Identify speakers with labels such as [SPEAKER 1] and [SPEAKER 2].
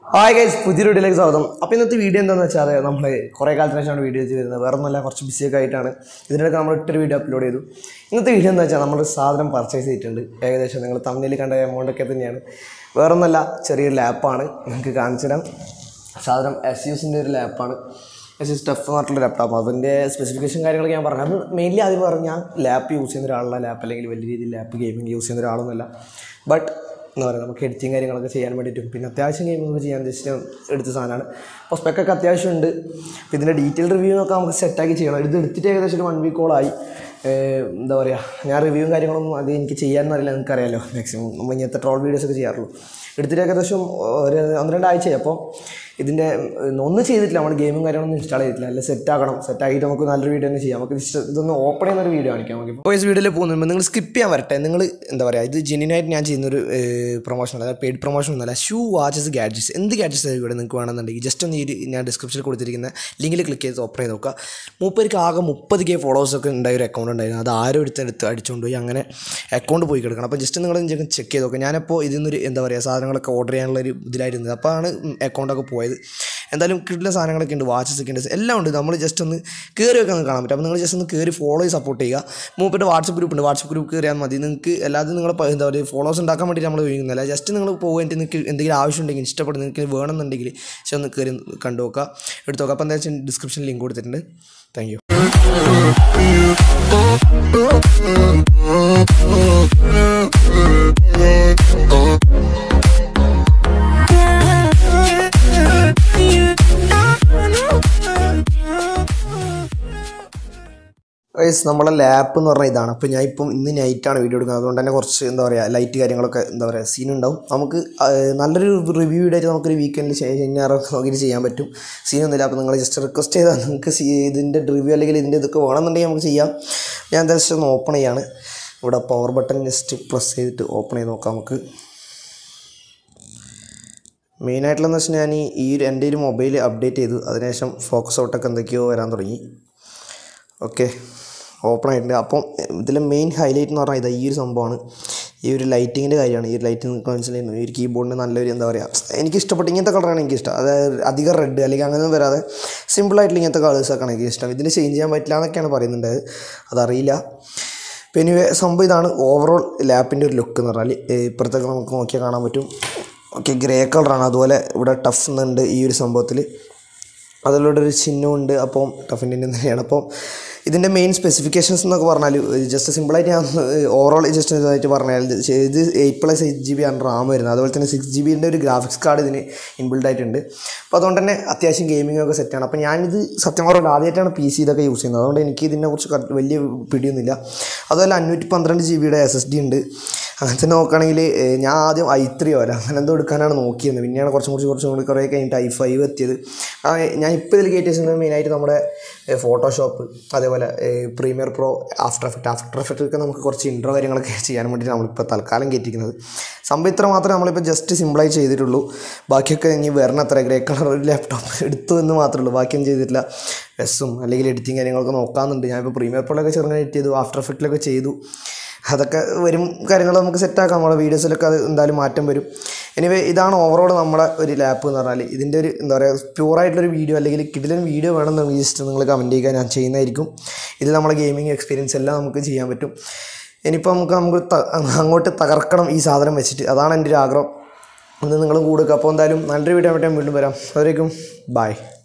[SPEAKER 1] hi guys പുതിയൊരു വീഡിയോയിലേക്ക് സ്വാഗതം അപ്പോൾ ഇന്നത്തെ വീഡിയോ എന്താണെന്ന് വെച്ചാൽ നമ്മൾ കുറേ കാലത്തിന് ശേഷമാണ് വീഡിയോ ചെയ്ത് വരുന്നത് വേറെ ഒന്നുമല്ല കുറച്ച് ബിസിയൊക്കെ ആയിട്ടാണ് ഇതിനിടയ്ക്ക് നമ്മൾ ഇട്ടൊരു വീഡിയോ അപ്ലോഡ് ചെയ്തു ഇന്നത്തെ വീഡിയോ എന്താ വെച്ചാൽ നമ്മൾ സാധനം പർച്ചേസ് ചെയ്തിട്ടുണ്ട് ഏകദേശം നിങ്ങൾ തമ്മിൽ കണ്ട എമൗണ്ടൊക്കെ തന്നെയാണ് വേറെ ഒന്നുമല്ല ചെറിയൊരു ലാപ്പാണ് നിങ്ങൾക്ക് കാണിച്ചു തരാം സാധനം എസ് യൂസിൻ്റെ ഒരു ലാപ്പാണ് എസ് യു സ്റ്റഫ് എന്ന് പറഞ്ഞിട്ടുള്ള ലാപ്ടോപ്പ് അതിൻ്റെ സ്പെസിഫിക്കേഷൻ കാര്യങ്ങളൊക്കെ ഞാൻ പറഞ്ഞു അത് മെയിൻലി ആദ്യം പറഞ്ഞാൽ ഞാൻ ലാപ്പ് യൂസ് ചെയ്യുന്ന ഒരാളുള്ള ലാപ്പ് അല്ലെങ്കിൽ വലിയ രീതിയിൽ ലാപ്പ് ഗെയിമിംഗ് യൂസ് ചെയ്യുന്ന ഒരാളൊന്നുമല്ല ബട്ട് എന്താ പറയുക നമുക്ക് എഡിറ്റിങ് കാര്യങ്ങളൊക്കെ ചെയ്യാൻ വേണ്ടിയിട്ടും പിന്നെ അത്യാവശ്യം ഗെയിമിംഗ് ചെയ്യാൻ ജസ്റ്റ് എടുത്ത സാധനമാണ് അപ്പോൾ സ്പെക്കൊക്കെ അത്യാവശ്യമുണ്ട് അപ്പോൾ ഇതിൻ്റെ ഡീറ്റെയിൽ റിവ്യൂ ഒക്കെ നമുക്ക് സെറ്റാക്കി ചെയ്യണം ഇത് എടുത്തിട്ട് ഏകദേശം ഒരു വൺ വീക്കോളായി എന്താ പറയുക ഞാൻ റിവ്യൂവും കാര്യങ്ങളൊന്നും അത് എനിക്ക് ചെയ്യാനൊന്നും അറിയില്ല നിങ്ങൾക്കറിയാലോ മാക്സിമം നമ്മൾ ഇങ്ങനത്തെ ട്രോൾ വീഡിയോസ് ഒക്കെ ചെയ്യാറുള്ളൂ എടുത്തിട്ട് ഏകദേശം ഒരു ഒന്ന് രണ്ടാഴ്ചയായി അപ്പോൾ ഇതിൻ്റെ ഒന്നും ചെയ്തിട്ടില്ല നമ്മൾ ഗെയിമും കാര്യങ്ങളൊന്നും ഇൻസ്റ്റാൾ ചെയ്തിട്ടില്ല അല്ല സെറ്റ് ആക്കണം സെറ്റ് ആക്കിയിട്ട് നമുക്ക് നല്ലൊരു വീഡിയോ തന്നെ ചെയ്യാം നമുക്ക് just ഇതൊന്ന് ഓപ്പൺ ചെയ്യുന്ന ഒരു വീഡിയോ കാണിക്കാം നമുക്ക് ഇപ്പോൾ വീഡിയോയിൽ പോകുന്നുമ്പോൾ നിങ്ങൾ സ്കിപ്പ് ചെയ്യാൻ വരട്ടെ നിങ്ങൾ എന്താ പറയുക ഇത് ജെന്യൂനായിട്ട് ഞാൻ ചെയ്യുന്നൊരു പ്രൊമോഷൻ അതായത് പെയ്ഡ് പ്രൊമോഷൻ ഒന്നുമല്ല ഷൂ വാച്ചസ് ഗാഡ്ജറ്റ്സ് എന്ത് ഗാഡ്ജറ്റ്സ് ഇവിടെ നിങ്ങൾക്ക് വേണമെന്നുണ്ടെങ്കിൽ ജസ്റ്റ് ഒന്ന് ഈ ഒരു ഞാൻ ഡിസ്ക്രിപ്ഷനിൽ കൊടുത്തിരിക്കുന്ന ലിങ്കിൽ ക്ലിക്ക് ചെയ്ത് ഓപ്പൺ ചെയ്ത് നോക്കുക മൂപ്പർക്ക് ആകെ മുപ്പത് കെ ഫോളോവേഴ്സൊക്കെ ഉണ്ടായ ഒരു അക്കൗണ്ട് ഉണ്ടായിരുന്നു അത് ആരും എടുത്ത് എടുത്ത് അടിച്ചുകൊണ്ട് പോയി അങ്ങനെ അക്കൗണ്ട് പോയി കിടക്കണം അപ്പോൾ ജസ്റ്റ് നിങ്ങൾ ചെക്ക് ചെയ്ത് നോക്കുക ഞാനിപ്പോൾ ഇതിൽ നിന്നൊരു എന്താ പറയുക സാധനങ്ങളൊക്കെ ഓർഡർ ചെയ്യാനുള്ള ഒരു ഇതിലായിരുന്നത് അപ്പോൾ ആണ് അക്കൗണ്ടൊക്കെ പോയത് എന്തായാലും കിട്ടുന്ന സാധനങ്ങളൊക്കെ ഉണ്ട് വാച്ചസ് ഒക്കെ ഉണ്ട് എല്ലാം ഉണ്ട് നമ്മൾ ജസ്റ്റ് ഒന്ന് കയറി ഒക്കെ ഒന്ന് കാണാൻ പറ്റും അപ്പോൾ നിങ്ങൾ ജസ്റ്റ് ഒന്ന് കയറി ഫോളോ ചെയ്ത് സപ്പോർട്ട് ചെയ്യുക മൂപ്പിൻ്റെ വാട്സപ്പ് ഗ്രൂപ്പ് ഉണ്ട് വാട്സപ്പ് ഗ്രൂപ്പ് കയറിയാൽ മതി നിങ്ങൾക്ക് അല്ലാതെ നിങ്ങളെ പ- എന്താ പറയുക ഫോളോസ് ഉണ്ടാക്കാൻ വേണ്ടി നമ്മൾ ഉപയോഗിക്കുന്നില്ല ജസ്റ്റ് നിങ്ങൾ പോയിട്ട് നിങ്ങൾക്ക് എന്തെങ്കിലും ആവശ്യമുണ്ടെങ്കിൽ ഇഷ്ടപ്പെടുന്ന നിങ്ങൾക്ക് വേണമെന്നുണ്ടെങ്കിൽ പക്ഷെ ഒന്ന് കയറി കണ്ടു നോക്കുക എടുത്ത് നോക്കുക അപ്പോൾ എന്താ വെച്ചാൽ ഡിസ്ക്രിപ്ഷനിൽ ലിങ്ക് കൊടുത്തിട്ടുണ്ട് താങ്ക് യു ഗൈസ് നമ്മളെ ലാപ്പ് എന്ന് പറഞ്ഞാൽ ഇതാണ് അപ്പോൾ ഞാൻ ഇപ്പം ഇന്ന് നൈറ്റാണ് വീഡിയോ എടുക്കുന്നത് അതുകൊണ്ട് തന്നെ കുറച്ച് എന്താ പറയുക ലൈറ്റ് കാര്യങ്ങളൊക്കെ എന്താ പറയുക സീൻ ഉണ്ടാവും നമുക്ക് ആ, നല്ലൊരു റിവ്യൂ ആയിട്ട് നമുക്കൊരു വീക്കെൻഡിൽ ശനിയാറൊക്കെ നോക്കിയിട്ട് ചെയ്യാൻ പറ്റും സീനൊന്നുമില്ല അപ്പോൾ നിങ്ങൾ ജസ്റ്റ് റിക്വസ്റ്റ് ചെയ്താൽ നിങ്ങൾക്ക് സീ ഇതിൻ്റെ റിവ്യൂ അല്ലെങ്കിൽ ഇതിൻ്റെ ഇതൊക്കെ വേണമെന്നുണ്ടെങ്കിൽ നമുക്ക് ചെയ്യാം ഞാൻ ജസ്റ്റ് ഒന്ന് ഓപ്പൺ ചെയ്യാണ് ഇവിടെ പവർ ബട്ടൺ ജസ്റ്റ് പ്രസ് ചെയ്തിട്ട് ഓപ്പൺ ചെയ്ത് നോക്കാം നമുക്ക് മെയിനായിട്ടുള്ളതെന്ന് വെച്ചാൽ ഞാൻ ഈ ഈ ഒരു എൻ്റെ ഒരു മൊബൈൽ അപ്ഡേറ്റ് ചെയ്തു അതിനുശേഷം ഫോക്കസ് ഔട്ടൊക്കെ എന്തൊക്കെയോ വരാൻ തുടങ്ങി ഓക്കെ ഓപ്പൺ ആയിട്ടുണ്ട് അപ്പം ഇതിലെ മെയിൻ ഹൈലൈറ്റ് എന്ന് പറഞ്ഞാൽ ഇതാ ഈ ഒരു സംഭവമാണ് ഈ ഒരു ലൈറ്റിങ്ങിൻ്റെ കാര്യമാണ് ഈ ഒരു ലൈറ്റ് നിങ്ങൾക്ക് മനസ്സിലായിരുന്നു ഈ ഒരു കീബോർഡിന് നല്ലൊരു എന്താ പറയുക എനിക്ക് ഇഷ്ടപ്പെട്ട ഇങ്ങനത്തെ കളറാണ് എനിക്ക് ഇഷ്ടം അതായത് അധികം റെഡ് അല്ലെങ്കിൽ അങ്ങനെയൊന്നും വരാതെ സിമ്പിളായിട്ടുള്ള ഇങ്ങനത്തെ കളേഴ്സൊക്കെയാണ് എനിക്ക് ഇഷ്ടം ഇതിന് ചേഞ്ച് ചെയ്യാൻ പറ്റില്ല എന്നൊക്കെയാണ് പറയുന്നുണ്ടായത് അതറിയില്ല പിന്നെ ഇവ- സംഭവം ഇതാണ് ഓവറോൾ ലാപ്പിൻ്റെ ഒരു ലുക്ക് എന്ന് പറഞ്ഞാൽ ഏ, ഇപ്പുറത്തൊക്കെ നമുക്ക് നോക്കിയാൽ കാണാൻ പറ്റും ഓക്കെ ഗ്രേ കളറാണ് അതുപോലെ ഇവിടെ ടഫ് എന്നുണ്ട് ഈ ഒരു സംഭവത്തിൽ അതിലൂടെ ഒരു ചിഹ്നമുണ്ട് അപ്പം ടഫിൻ്റെ തന്നെയാണ് അപ്പം ഇതിൻ്റെ മെയിൻ സ്പെസിഫിക്കേഷൻസ് എന്നൊക്കെ പറഞ്ഞാൽ ജസ്റ്റ് സിമ്പിളായിട്ട് ഞാൻ ഓവറോൾ ജസ്റ്റ് ഇതായിട്ട് പറഞ്ഞാൽ ഇത് eight plus eight G B ആണ് റാം വരുന്നത് അതുപോലെ തന്നെ സിക്സ് ജി ബിൻ്റെ ഒരു ഗ്രാഫിക്സ് കാർഡ് ഇതിന് ഇൻബിൽഡ് ആയിട്ടുണ്ട് അപ്പോൾ അതുകൊണ്ട് തന്നെ അത്യാവശ്യം ഗെയിമിംഗ് ഒക്കെ സെറ്റാണ് അപ്പോൾ ഞാനിത് സത്യം പറഞ്ഞാൽ ആദ്യമായിട്ടാണ് പി സി ഇതൊക്കെ യൂസ് ചെയ്യുന്നത് അതുകൊണ്ട് എനിക്ക് ഇതിനെക്കുറിച്ച് ക- വലിയ പിടിയൊന്നുമില്ല അതുപോലെ അഞ്ഞൂറ്റി പന്ത്രണ്ട് ജി ബിയുടെ എസ് എസ് ഡി ഉണ്ട് അങ്ങനെ തന്നെ നോക്കുകയാണെങ്കിൽ ഏഹ്, ഞാൻ ആദ്യം ഐ ത്രീ വരാം അങ്ങനെ എന്തോ എടുക്കാനാണ് നോക്കിയത് പിന്നെയാണ് കുറച്ചും കൂടി കുറച്ചും കൂടി കുറേ കഴിഞ്ഞിട്ട് ഐ ഫൈവ് എത്തിയത് ആ, ഞാൻ ഇപ്പോൾ ഇതിൽ കയറ്റി വെച്ചിരുന്നത് മെയിനായിട്ട് നമ്മുടെ ഫോട്ടോഷോപ്പ് അതേപോലെ Premiere Pro After Effect After Effect ഒക്കെ നമുക്ക് കുറച്ച് ഇൻട്രോ കാര്യങ്ങളൊക്കെ ചെയ്യാൻ വേണ്ടിയിട്ട് നമ്മളിപ്പോൾ തൽക്കാലം കയറ്റിയിരിക്കുന്നത് സംഭവം ഇത്ര മാത്രമേ നമ്മളിപ്പോൾ ജസ്റ്റ് സിമ്പിളായി ചെയ്തിട്ടുള്ളൂ ബാക്കിയൊക്കെ ഇനി വരണം അത്ര ഗ്രേ കളർ ഒരു ലാപ്ടോപ്പ് എടുത്തു എന്ന് മാത്രമേ ഉള്ളൂ ബാക്കിയൊന്നും ചെയ്തിട്ടില്ല ബസ്സും അല്ലെങ്കിൽ എഡിറ്റിങ് കാര്യങ്ങളൊക്കെ നോക്കാമെന്നുണ്ട് ഞാനിപ്പോൾ പ്രീമിയർ പ്രോയിലൊക്കെ ചെറുങ്ങനെ എഡിറ്റ് ചെയ്തു ആഫ്റ്റർ എഫക്റ്റിലൊക്കെ ചെയ്തു അതൊക്കെ വരും കാര്യങ്ങൾ നമുക്ക് സെറ്റാക്കാം നമ്മുടെ വീഡിയോസിലൊക്കെ അത് എന്തായാലും മാറ്റം വരും എനിവേ ഇതാണ് ഓവറോൾ നമ്മുടെ ഒരു ലാപ്പ് എന്ന് പറഞ്ഞാൽ ഇതിൻ്റെ ഒരു എന്താ പറയുക പ്യൂറായിട്ടുള്ളൊരു വീഡിയോ അല്ലെങ്കിൽ കിടിലൻ വീഡിയോ വേണമെന്നുണ്ടെങ്കിൽ ജസ്റ്റ് നിങ്ങൾ കമൻറ്റ് ചെയ്യുക ഞാൻ ചെയ്യുന്നതായിരിക്കും ഇത് നമ്മുടെ ഗെയിമിംഗ് എക്സ്പീരിയൻസ് എല്ലാം നമുക്ക് ചെയ്യാൻ പറ്റും ഇനിയിപ്പോൾ നമുക്ക് നമുക്ക് ത- അങ്ങോട്ട് തകർക്കണം ഈ സാധനം വെച്ചിട്ട് അതാണ് എൻ്റെ ഒരു ആഗ്രഹം ഒന്ന് നിങ്ങളും കൂടുക അപ്പോൾ എന്തായാലും നല്ലൊരു വീഡിയോ ആയിട്ട് ഞാൻ വീണ്ടും വരാം അതുവരേക്കും ബൈ